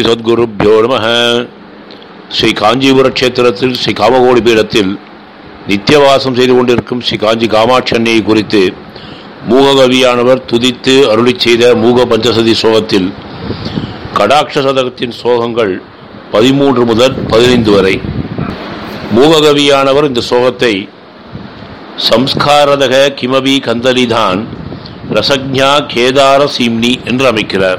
சத்குருப்யோ நம ஸ்ரீ காஞ்சிபுர கஷேத்திரத்தில் ஸ்ரீ காமகோடி பீடத்தில் நித்தியவாசம் செய்து கொண்டிருக்கும் ஸ்ரீ காஞ்சி காமாட்சி அன்னையை குறித்து மூககவியானவர் துதித்து அருளிச் செய்த மூக பஞ்சசதி சோகத்தில் கடாட்ச சதகத்தின் சோகங்கள் பதிமூன்று முதல் பதினைந்து வரை மூககவியானவர் இந்த சோகத்தை சம்ஸ்காரதக கிமபி கந்தலிதான் ரசக்ஞா கேதார சீம்னி என்று அமைக்கிறார்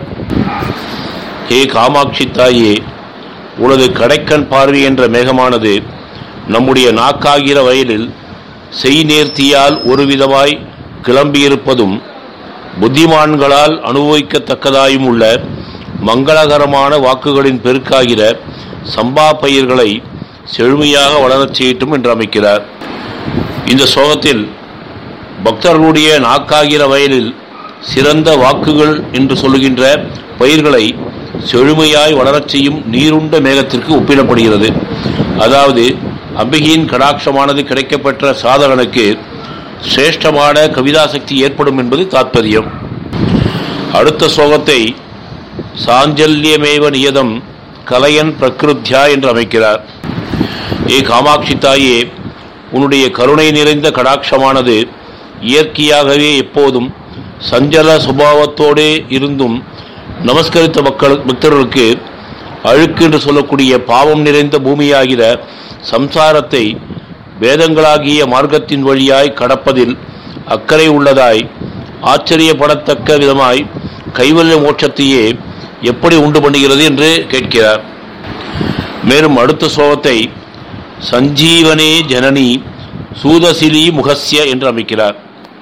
ஹே காமாட்சி தாயே உனது கடைக்கண் பார்வை என்ற மேகமானது நம்முடைய நாக்காகிற வயலில் செய் நேர்த்தியால் ஒரு விதமாய் கிளம்பியிருப்பதும் புத்திமான்களால் அனுபவிக்கத்தக்கதாயும் உள்ள மங்களகரமான வாக்குகளின் பெருக்காகிற சம்பா பயிர்களை செழுமையாக வளரச் செய்யட்டும் என்று அமைக்கிறார் இந்த சோகத்தில் பக்தர்களுடைய நாக்காகிற வயலில் சிறந்த வாக்குகள் என்று சொல்லுகின்ற பயிர்களை செழுமையாய் வளரச் செய்யும் நீருண்ட மேகத்திற்கு ஒப்பிடப்படுகிறது அதாவது அம்பிகையின் கடாட்சமானது கிடைக்கப்பெற்ற சாதகனுக்கு சிரேஷ்டமான கவிதாசக்தி ஏற்படும் என்பது தாற்பயம் அடுத்த சோகத்தை சாஞ்சல்யமேவ நியதம் கலையன் பிரகிருத்யா என்று அமைக்கிறார் ஏ காமாட்சி தாயே உன்னுடைய கருணை நிறைந்த கடாட்சமானது இயற்கையாகவே எப்போதும் சஞ்சல சுபாவத்தோடே இருந்தும் நமஸ்கரித்த மக்கள் பக்தர்களுக்கு அழுக்கு என்று சொல்லக்கூடிய பாவம் நிறைந்த பூமியாகிற சம்சாரத்தை வேதங்களாகிய மார்க்கத்தின் வழியாய் கடப்பதில் அக்கறை உள்ளதாய் ஆச்சரியப்படத்தக்க விதமாய் கைவல்ய மோட்சத்தையே எப்படி உண்டு பண்ணுகிறது என்று கேட்கிறார் மேலும் அடுத்த சோகத்தை சஞ்சீவனே ஜனனி சூதசிலி முகஸ்ய என்று அமைக்கிறார்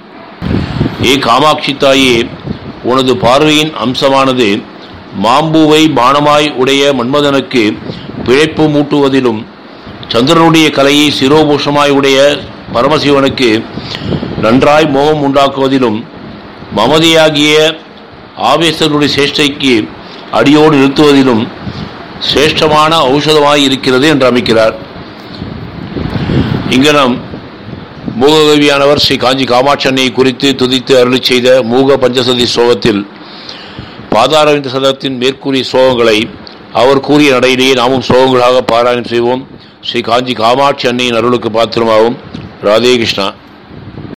ஏ காமாட்சி தாயே உனது பார்வையின் அம்சமானது மாம்பூவை பானமாய் உடைய மன்மதனுக்கு பிழைப்பு மூட்டுவதிலும் சந்திரனுடைய கலையை சிரோபூஷமாய் உடைய பரமசிவனுக்கு நன்றாய் மோகம் உண்டாக்குவதிலும் மமதியாகிய ஆவேசனுடைய சேஷ்டைக்கு அடியோடு நிறுத்துவதிலும் சிரேஷ்டமான ஔஷதமாய் இருக்கிறது என்று அமைக்கிறார் இங்கு நாம் மூககவியானவர் ஸ்ரீ காஞ்சி காமாட்சி அன்னையை குறித்து துதித்து அருளி செய்த மூக பஞ்சசதி சோகத்தில் பாதாரவிந்த சதத்தின் மேற்கூறிய சோகங்களை அவர் கூறிய நடையிலேயே நாமும் சோகங்களாக பாராயணம் செய்வோம் ஸ்ரீ காஞ்சி காமாட்சி அன்னையின் அருளுக்கு பாத்திரமாகும் ராதே கிருஷ்ணா